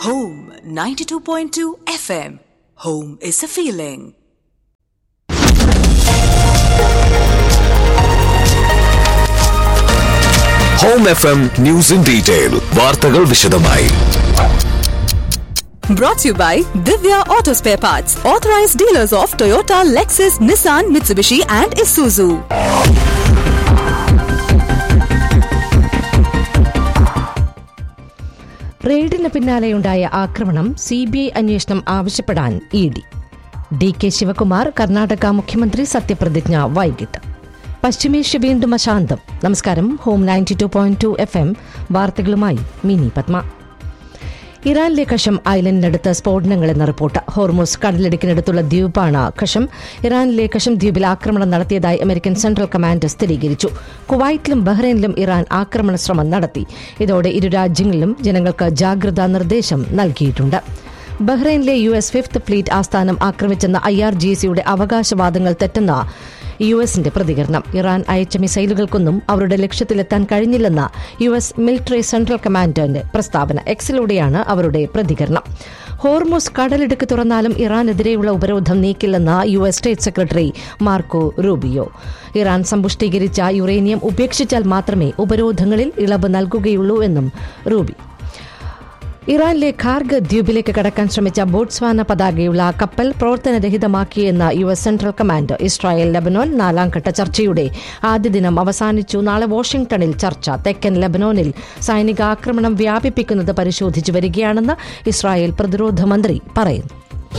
Home 92.2 FM. Home is a feeling. Home F M news in detail വാർത്തകൾ വിശദമായി Brought to you by Divya Auto Spare Parts, authorized dealers of Toyota, Lexus, Nissan, Mitsubishi, and Isuzu. റെയ്ഡിന് പിന്നാലെയുണ്ടായ ആക്രമണം C B I അന്വേഷണം ആവശ്യപ്പെടാൻ E D D K Shivakumar Karnataka മുഖ്യമന്ത്രി സത്യപ്രതിജ്ഞ വൈകിട്ട് പശ്ചിമേഷ്യ വീണ്ടും അശാന്തം നമസ്കാരം home ninety two point two F M വാർത്തകളുമായി മിനി പത്മ ഇറാനിലെ കഷം ഐലൻഡിനടുത്ത് സ്ഫോടനങ്ങളെന്ന റിപ്പോർട്ട് ഹോർമോസ് കടലിടുക്കിനടുത്തുള്ള ദ്വീപാണ് കഷം ഇറാനിലെ കഷം ദ്വീപിൽ ആക്രമണം നടത്തിയതായി അമേരിക്കൻ സെൻട്രൽ കമാൻഡ് സ്ഥിരീകരിച്ചു കുവൈറ്റിലും ബഹ്റൈനിലും ഇറാൻ ആക്രമണ ശ്രമം നടത്തി ഇതോടെ ഇരു രാജ്യങ്ങളിലും ജനങ്ങൾക്ക് ജാഗ്രതാ നിർദ്ദേശം നൽകിയിട്ടുണ്ട് ബഹ്റൈനിലെ യു എസ് ഫിഫ്ത് ഫ്ലീറ്റ് ആസ്ഥാനം ആക്രമിച്ചെന്ന ഐ ആർ ജി സിയുടെ അവകാശവാദങ്ങൾ തെറ്റെന്ന യു എസിന്റെ പ്രതികരണം ഇറാൻ അയച്ച മിസൈലുകൾക്കൊന്നും അവരുടെ ലക്ഷ്യത്തിലെത്താൻ കഴിഞ്ഞില്ലെന്ന യു എസ് മിലിറ്ററി സെൻട്രൽ കമാൻഡറിന്റെ പ്രസ്താവന എക്സിലൂടെയാണ് അവരുടെ പ്രതികരണം ഹോർമോസ് കടലിടുക്ക് തുറന്നാലും ഇറാനെതിരെയുള്ള ഉപരോധം നീക്കില്ലെന്ന U S state secretary Marco Rubio Iran സമ്പുഷ്ടീകരിച്ച യുറേനിയം ഉപേക്ഷിച്ചാൽ മാത്രമേ ഉപരോധങ്ങളിൽ ഇളവ് നൽകുകയുള്ളൂ എന്നും റൂബി ഇറാനിലെ ഖാർഗ് ദ്വീപിലേക്ക് കടക്കാൻ ശ്രമിച്ച ബോട്സ്വാന പതാകയുള്ള കപ്പൽ പ്രവർത്തനരഹിതമാക്കിയെന്ന U S central command Israel Lebanon നാലാം ഘട്ട ചർച്ചയുടെ ആദ്യ ദിനം അവസാനിച്ചു നാളെ വാഷിംഗ്ടണിൽ ചർച്ച തെക്കൻ ലബനോനിൽ സൈനിക ആക്രമണം വ്യാപിപ്പിക്കുന്നത് പരിശോധിച്ചു വരികയാണെന്ന് ഇസ്രായേൽ പ്രതിരോധ മന്ത്രി പറയുന്നു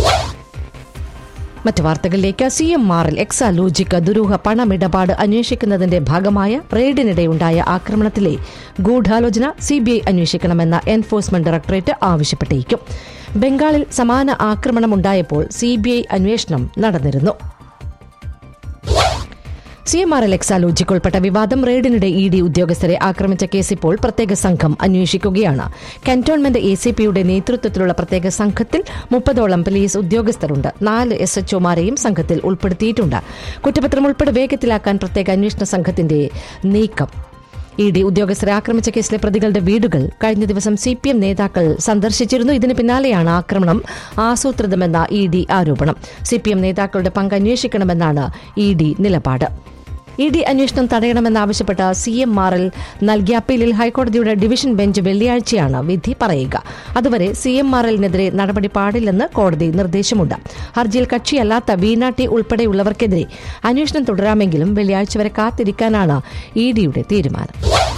മറ്റു വാർത്തകളിലേക്ക് സി എം ആറിൽ എക്സാലോജിക് ദുരൂഹ പണമിടപാട് അന്വേഷിക്കുന്നതിന്റെ ഭാഗമായ റെയ്ഡിനിടെയുണ്ടായ ആക്രമണത്തിലെ ഗൂഢാലോചന സിബിഐ അന്വേഷിക്കണമെന്ന എൻഫോഴ്സ്മെന്റ് ഡയറക്ടറേറ്റ് ആവശ്യപ്പെട്ടേക്കും ബംഗാളിൽ സമാന ആക്രമണമുണ്ടായപ്പോൾ സിബിഐ അന്വേഷണം നടന്നിരുന്നു സി എം ആർ എൽ എക്സാലോജിക്ക് ഉൾപ്പെട്ട വിവാദം റെയ്ഡിനിടെ ഇ ഡി ഉദ്യോഗസ്ഥരെ ആക്രമിച്ച കേസ് ഇപ്പോൾ പ്രത്യേക സംഘം അന്വേഷിക്കുകയാണ് കന്റോൺമെന്റ് എ സി പിയുടെ നേതൃത്വത്തിലുള്ള പ്രത്യേക സംഘത്തിൽ മുപ്പതോളം പോലീസ് ഉദ്യോഗസ്ഥരുണ്ട് നാല് എസ് എച്ച്ഒമാരെയും സംഘത്തിൽ ഉൾപ്പെടുത്തിയിട്ടുണ്ട് കുറ്റപത്രം ഉൾപ്പെടെ വേഗത്തിലാക്കാൻ പ്രത്യേക അന്വേഷണ സംഘത്തിന്റെ നീക്കം ഇ ഡി ഉദ്യോഗസ്ഥരെ ആക്രമിച്ച കേസിലെ പ്രതികളുടെ വീടുകൾ കഴിഞ്ഞ ദിവസം സി പി എം നേതാക്കൾ സന്ദർശിച്ചിരുന്നു ഇതിന് പിന്നാലെയാണ് ആക്രമണം ആസൂത്രിതമെന്ന ഇ ഡി ആരോപണം സി പി എം നേതാക്കളുടെ പങ്ക് അന്വേഷിക്കണമെന്നാണ് ഇ ഡി നിലപാട് ഇ ഡി അന്വേഷണം തടയണമെന്നാവശ്യപ്പെട്ട സി എം ആർ എൽ നൽകിയ അപ്പീലിൽ ഹൈക്കോടതിയുടെ ഡിവിഷൻ ബെഞ്ച് വെള്ളിയാഴ്ചയാണ് വിധി പറയുക അതുവരെ സി എം ആർ എല്ലിനെതിരെ നടപടി പാടില്ലെന്ന് കോടതി നിർദ്ദേശമുണ്ട് ഹർജിയിൽ കക്ഷിയല്ലാത്ത വീണ ടി ഉൾപ്പെടെയുള്ളവർക്കെതിരെ അന്വേഷണം തുടരാമെങ്കിലും വെള്ളിയാഴ്ച വരെ കാത്തിരിക്കാനാണ് ഇ ഡിയുടെ തീരുമാനം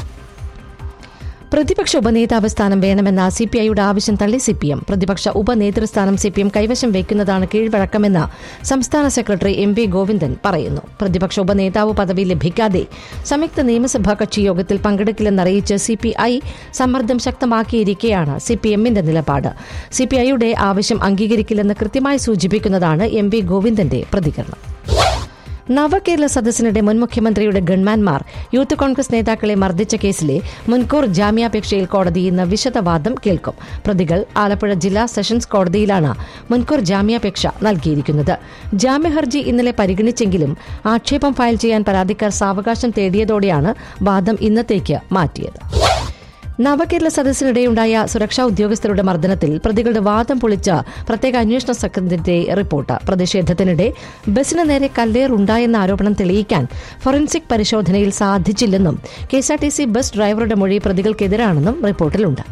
പ്രതിപക്ഷ ഉപനേതാവ് സ്ഥാനം വേണമെന്ന സി പി ഐയുടെ ആവശ്യം തള്ളി സി പി എം പ്രതിപക്ഷ ഉപനേതൃസ്ഥാനം സി പി എം കൈവശം വയ്ക്കുന്നതാണ് കീഴ്വഴക്കമെന്ന് സംസ്ഥാന സെക്രട്ടറി എം വി ഗോവിന്ദൻ പറയുന്നു പ്രതിപക്ഷ ഉപനേതാവ് പദവി ലഭിക്കാതെ സംയുക്ത നിയമസഭാ കക്ഷി യോഗത്തിൽ പങ്കെടുക്കില്ലെന്നറിയിച്ച് സി പി ഐ സമ്മർദ്ദം ശക്തമാക്കിയിരിക്കെയാണ് സി പി എമ്മിന്റെ നിലപാട് സി പി ഐയുടെ ആവശ്യം അംഗീകരിക്കില്ലെന്ന് കൃത്യമായി സൂചിപ്പിക്കുന്നതാണ് എം വി ഗോവിന്ദന്റെ പ്രതികരണം നവകേരള സദസ്സിനിടെ മുൻ മുഖ്യമന്ത്രിയുടെ ഗൺമാൻമാർ യൂത്ത് കോൺഗ്രസ് നേതാക്കളെ മർദ്ദിച്ച കേസിലെ മുൻകൂർ ജാമ്യാപേക്ഷയിൽ കോടതി ഇന്ന് വിശദവാദം കേൾക്കും പ്രതികൾ ആലപ്പുഴ ജില്ലാ സെഷൻസ് കോടതിയിലാണ് മുൻകൂർ ജാമ്യാപേക്ഷ നൽകിയിരിക്കുന്നത് ജാമ്യഹർജി ഇന്നലെ പരിഗണിച്ചെങ്കിലും ആക്ഷേപം ഫയൽ ചെയ്യാൻ പരാതിക്കാർ സാവകാശം തേടിയതോടെയാണ് വാദം ഇന്നത്തേക്ക് മാറ്റിയത് നവകേരള സദസ്സിനിടെയുണ്ടായ സുരക്ഷാ ഉദ്യോഗസ്ഥരുടെ മർദ്ദനത്തിൽ പ്രതികളുടെ വാദം പൊളിച്ച പ്രത്യേക അന്വേഷണ സംഘത്തിന്റെ റിപ്പോർട്ട് പ്രതിഷേധത്തിനിടെ ബസിന് നേരെ കല്ലേറുണ്ടായെന്ന ആരോപണം തെളിയിക്കാൻ ഫോറൻസിക് പരിശോധനയിൽ സാധിച്ചില്ലെന്നും കെഎസ്ആർടിസി ബസ് ഡ്രൈവറുടെ മൊഴി പ്രതികൾക്കെതിരാണെന്നും റിപ്പോർട്ടിലുണ്ട്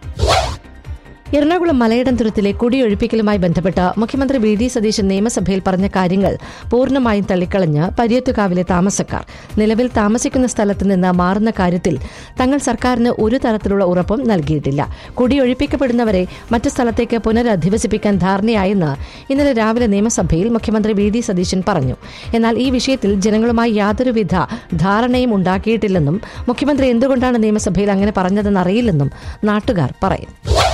എറണാകുളം മലയിടംതുരത്തിലെ കുടിയൊഴിപ്പിക്കലുമായി ബന്ധപ്പെട്ട് മുഖ്യമന്ത്രി വി ഡി സതീശൻ നിയമസഭയിൽ പറഞ്ഞ കാര്യങ്ങൾ പൂർണ്ണമായും തള്ളിക്കളഞ്ഞ് പരിയത്തുകാവിലെ താമസക്കാർ നിലവിൽ താമസിക്കുന്ന സ്ഥലത്ത് നിന്ന് മാറുന്ന കാര്യത്തിൽ തങ്ങൾ സർക്കാരിന് ഒരു തരത്തിലുള്ള ഉറപ്പും നൽകിയിട്ടില്ല കുടിയൊഴിപ്പിക്കപ്പെടുന്നവരെ മറ്റു സ്ഥലത്തേക്ക് പുനരധിവസിപ്പിക്കാൻ ധാരണയായെന്ന് ഇന്നലെ രാവിലെ നിയമസഭയിൽ മുഖ്യമന്ത്രി വി ഡി സതീശൻ പറഞ്ഞു എന്നാൽ ഈ വിഷയത്തിൽ ജനങ്ങളുമായി യാതൊരുവിധ ധാരണയും ഉണ്ടാക്കിയിട്ടില്ലെന്നും മുഖ്യമന്ത്രി എന്തുകൊണ്ടാണ് നിയമസഭയിൽ അങ്ങനെ പറഞ്ഞതെന്നറിയില്ലെന്നും നാട്ടുകാർ പറയും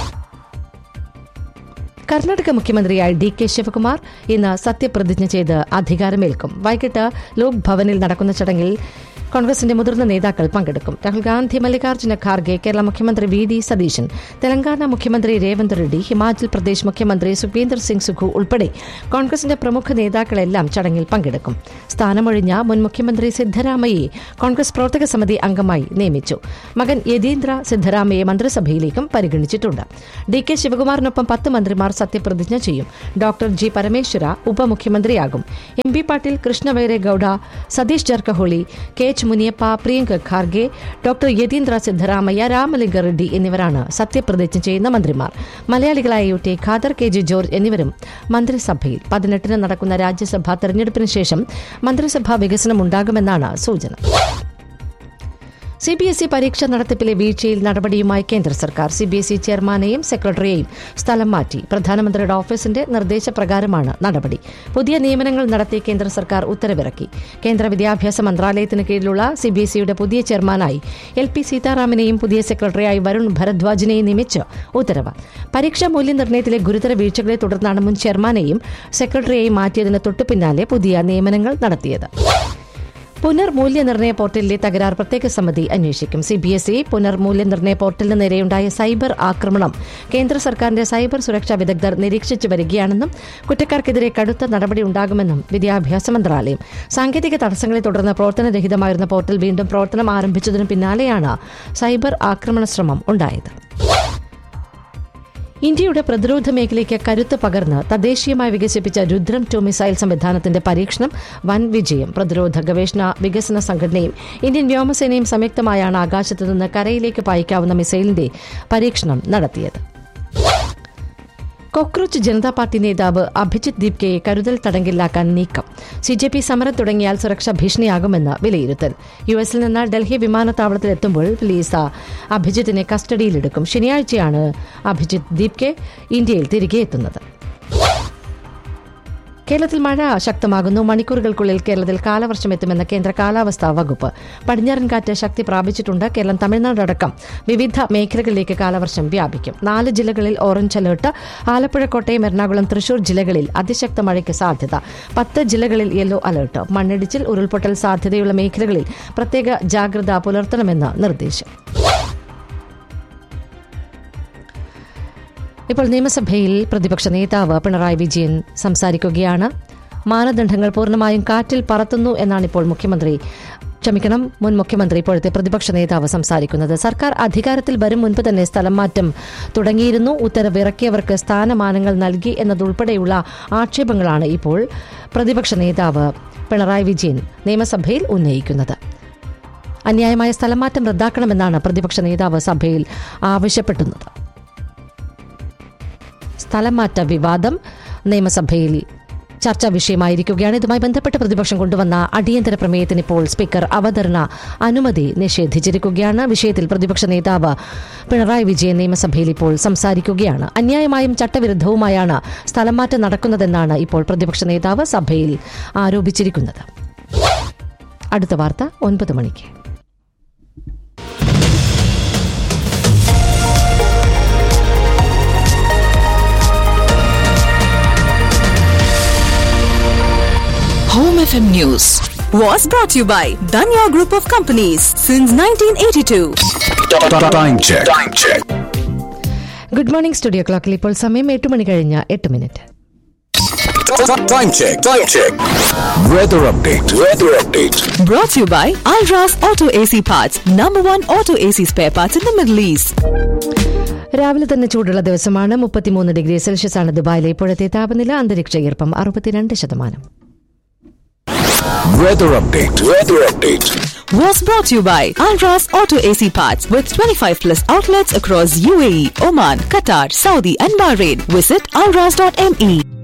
കർണാടക മുഖ്യമന്ത്രിയായി ഡി കെ ശിവകുമാർ ഇന്ന് സത്യപ്രതിജ്ഞ ചെയ്ത് അധികാരമേൽക്കും വൈകിട്ട് ലോക് ഭവനിൽ നടക്കുന്ന ചടങ്ങിൽ കോൺഗ്രസിന്റെ മുതിർന്ന നേതാക്കൾ പങ്കെടുക്കും രാഹുൽ ഗാന്ധി മല്ലികാർജ്ജുന ഖാർഗെ കേരള മുഖ്യമന്ത്രി വി ഡി സതീശൻ തെലങ്കാന മുഖ്യമന്ത്രി രേവന്ത് റെഡ്ഡി ഹിമാചൽ പ്രദേശ് മുഖ്യമന്ത്രി സുഖ്വീന്ദർ സിംഗ് സുഖു ഉൾപ്പെടെ കോൺഗ്രസിന്റെ പ്രമുഖ നേതാക്കളെല്ലാം ചടങ്ങിൽ പങ്കെടുക്കും സ്ഥാനമൊഴിഞ്ഞ മുൻ മുഖ്യമന്ത്രി സിദ്ധരാമയ്യെ കോൺഗ്രസ് പ്രവർത്തക സമിതി അംഗമായി നിയമിച്ചു മകൻ യതീന്ദ്ര സിദ്ധരാമയ്യെ മന്ത്രിസഭയിലേക്കും പരിഗണിച്ചിട്ടുണ്ട് ഡി കെ ശിവകുമാറിനൊപ്പം പത്ത് മന്ത്രിമാർ സത്യപ്രതിജ്ഞ ചെയ്യും ഡോക്ടർ ജി പരമേശ്വര ഉപമുഖ്യമന്ത്രിയാകും M P Patil Krishnabyre Gowda Satish Jarkiholi K H Muniyappa Priyanka Kharge doctor Yathindra Siddaramaiah Ramalinga Reddy എന്നിവരാണ് സത്യപ്രതിജ്ഞ ചെയ്യുന്ന മന്ത്രിമാർ മലയാളികളായ U T Khader K J George എന്നിവരും മന്ത്രിസഭയിൽ പതിനെട്ടിന് നടക്കുന്ന രാജ്യസഭാ തെരഞ്ഞെടുപ്പിന് ശേഷം മന്ത്രിസഭാ വികസനം ഉണ്ടാകുമെന്നാണ് സൂചന സി ബി എസ് ഇ പരീക്ഷ നടത്തിപ്പിലെ വീഴ്ചയിൽ നടപടിയുമായി കേന്ദ്ര സർക്കാർ സി ബി എസ് ഇ ചെയർമാനെയും സെക്രട്ടറിയെയും സ്ഥലം മാറ്റി പ്രധാനമന്ത്രിയുടെ ഓഫീസിന്റെ നിർദ്ദേശപ്രകാരമാണ് നടപടി പുതിയ നിയമനങ്ങൾ നടത്തി കേന്ദ്ര സർക്കാർ ഉത്തരവിറക്കി കേന്ദ്ര വിദ്യാഭ്യാസ മന്ത്രാലയത്തിന് കീഴിലുള്ള സി ബി എസ് ഇയുടെ പുതിയ ചെയർമാനായി എൽ പി സീതാറാമിനെയും പുതിയ സെക്രട്ടറിയായി വരുൺ ഭരദ്വാജിനെയും നിയമിച്ച് ഉത്തരവ് പരീക്ഷാ മൂല്യനിർണ്ണയത്തിലെ ഗുരുതര വീഴ്ചകളെ തുടർന്നാണ് മുൻ ചെയർമാനെയും സെക്രട്ടറിയെയും മാറ്റിയതിന് തൊട്ടുപിന്നാലെ പുതിയ നിയമനങ്ങൾ നടത്തിയത് പുനർമൂല്യനിർണ്ണയ പോർട്ടലിലെ തകരാർ പ്രത്യേക സമിതി അന്വേഷിക്കും സി ബി എസ് ഇ പുനർമൂല്യനിർണ്ണയ പോർട്ടലിന് നേരെയുണ്ടായ സൈബർ ആക്രമണം കേന്ദ്ര സർക്കാരിന്റെ സൈബർ സുരക്ഷാ വിദഗ്ധർ നിരീക്ഷിച്ചു വരികയാണെന്നും കുറ്റക്കാർക്കെതിരെ കടുത്ത നടപടി ഉണ്ടാകുമെന്നും വിദ്യാഭ്യാസ മന്ത്രാലയം സാങ്കേതിക തടസ്സങ്ങളെ തുടർന്ന് പ്രവർത്തനരഹിതമായിരുന്ന പോർട്ടൽ വീണ്ടും പ്രവർത്തനം ആരംഭിച്ചതിനു പിന്നാലെയാണ് സൈബർ ആക്രമണ ശ്രമം ഉണ്ടായത് ഇന്ത്യയുടെ പ്രതിരോധ മേഖലയ്ക്ക് കരുത്ത് പകർന്ന് തദ്ദേശീയമായി വികസിപ്പിച്ച രുദ്രം ടു മിസൈൽ സംവിധാനത്തിന്റെ പരീക്ഷണം വൻ വിജയം പ്രതിരോധ ഗവേഷണ വികസന സംഘടനയും ഇന്ത്യൻ വ്യോമസേനയും സംയുക്തമായാണ് ആകാശത്ത് നിന്ന് കരയിലേക്ക് പായിക്കാവുന്ന മിസൈലിന്റെ പരീക്ഷണം നടത്തിയത് കോക്രോച്ച് ജനതാ പാർട്ടി നേതാവ് അഭിജിത് ദീപ്കയെ കരുതൽ തടങ്കിലാക്കാൻ നീക്കം സി ജെ പി സമരം തുടങ്ങിയാൽ സുരക്ഷ ഭീഷണിയാകുമെന്ന് വിലയിരുത്തൽ യു എസിൽ നിന്ന് ഡൽഹി വിമാനത്താവളത്തിലെത്തുമ്പോൾ പോലീസ് അഭിജിത്തിനെ കസ്റ്റഡിയിലെടുക്കും ശനിയാഴ്ചയാണ് അഭിജിത്ത് ദീപ്കെ ഇന്ത്യയിൽ തിരികെ എത്തുന്നത് കേരളത്തിൽ മഴ ശക്തമാകുന്നു മണിക്കൂറുകൾക്കുള്ളിൽ കേരളത്തിൽ കാലവർഷം എത്തുമെന്ന് കേന്ദ്ര കാലാവസ്ഥാ വകുപ്പ് പടിഞ്ഞാറൻ കാറ്റ് ശക്തി പ്രാപിച്ചിട്ടുണ്ട് കേരളം തമിഴ്നാട് അടക്കം വിവിധ മേഖലകളിലേക്ക് കാലവർഷം വ്യാപിക്കും നാല് ജില്ലകളിൽ ഓറഞ്ച് അലർട്ട് ആലപ്പുഴ കോട്ടയം എറണാകുളം തൃശൂർ ജില്ലകളിൽ അതിശക്ത മഴയ്ക്ക് സാധ്യത പത്ത് ജില്ലകളിൽ യെല്ലോ അലർട്ട് മണ്ണിടിച്ചിൽ ഉരുൾപൊട്ടൽ സാധ്യതയുള്ള മേഖലകളിൽ പ്രത്യേക ജാഗ്രത പുലർത്തണമെന്ന് നിർദ്ദേശം ഇപ്പോൾ നിയമസഭയിൽ പ്രതിപക്ഷ നേതാവ് പിണറായി വിജയൻ സംസാരിക്കുകയാണ് മാനദണ്ഡങ്ങൾ പൂർണ്ണമായും കാറ്റിൽ പറത്തുന്നു എന്നാണ് ഇപ്പോൾ മുഖ്യമന്ത്രി ക്ഷമിക്കണം മുൻ മുഖ്യമന്ത്രി ഇപ്പോഴത്തെ പ്രതിപക്ഷ നേതാവ് സംസാരിക്കുന്നത് സർക്കാർ അധികാരത്തിൽ വരും മുൻപ് തന്നെ സ്ഥലം മാറ്റം തുടങ്ങിയിരുന്നു ഉത്തരവ് ഇറക്കിയവർക്ക് സ്ഥാനമാനങ്ങൾ നൽകി എന്നതുൾപ്പെടെയുള്ള ആക്ഷേപങ്ങളാണ് ഇപ്പോൾ പ്രതിപക്ഷ നേതാവ് പിണറായി വിജയൻ നിയമസഭയിൽ ഉന്നയിക്കുന്നത് അന്യായമായ സ്ഥലമാറ്റം റദ്ദാക്കണമെന്നാണ് പ്രതിപക്ഷ നേതാവ് സഭയിൽ ആവശ്യപ്പെടുന്നത് സ്ഥലം മാറ്റ വിവാദം നിയമസഭയിൽ ചർച്ചാ വിഷയമായിരിക്കുകയാണ് ഇതുമായി ബന്ധപ്പെട്ട് പ്രതിപക്ഷം കൊണ്ടുവന്ന അടിയന്തര പ്രമേയത്തിന് ഇപ്പോൾ സ്പീക്കർ അവതരണ അനുമതി നിഷേധിച്ചിരിക്കുകയാണ് വിഷയത്തിൽ പ്രതിപക്ഷ നേതാവ് പിണറായി വിജയൻ നിയമസഭയിൽ ഇപ്പോൾ സംസാരിക്കുകയാണ് അന്യായമായും ചട്ടവിരുദ്ധവുമായാണ് സ്ഥലം മാറ്റം നടക്കുന്നതെന്നാണ് ഇപ്പോൾ പ്രതിപക്ഷ നേതാവ് സഭയിൽ ആരോപിച്ചിരിക്കുന്നത് അടുത്ത വാർത്ത ഒൻപത് മണിക്ക് Home FM News was brought to you by Danya Group of Companies since 1982. Time check. Time check. Good morning studio ക്ലോക്കിൽ ഇപ്പോൾ സമയം എട്ട് മണി കഴിഞ്ഞ എട്ട് minute Time check. Time check. Weather update. Weather update. Brought to you by Alras Auto AC Parts, number one auto AC spare parts in the Middle East. രാവിലെ തന്നെ ചൂടുള്ള ദിവസമാണ് മുപ്പത്തിമൂന്ന് ഡിഗ്രി സെൽഷ്യസ് ആണ് ദുബായിലെ ഇപ്പോഴത്തെ താപനില അന്തരീക്ഷ ഈർപ്പം അറുപത്തിരണ്ട് ശതമാനം Weather update. Weather update. Was brought to you by Alras Auto AC Parts with 25 plus outlets across UAE, Oman, Qatar, Saudi, and Bahrain. Visit alras.me.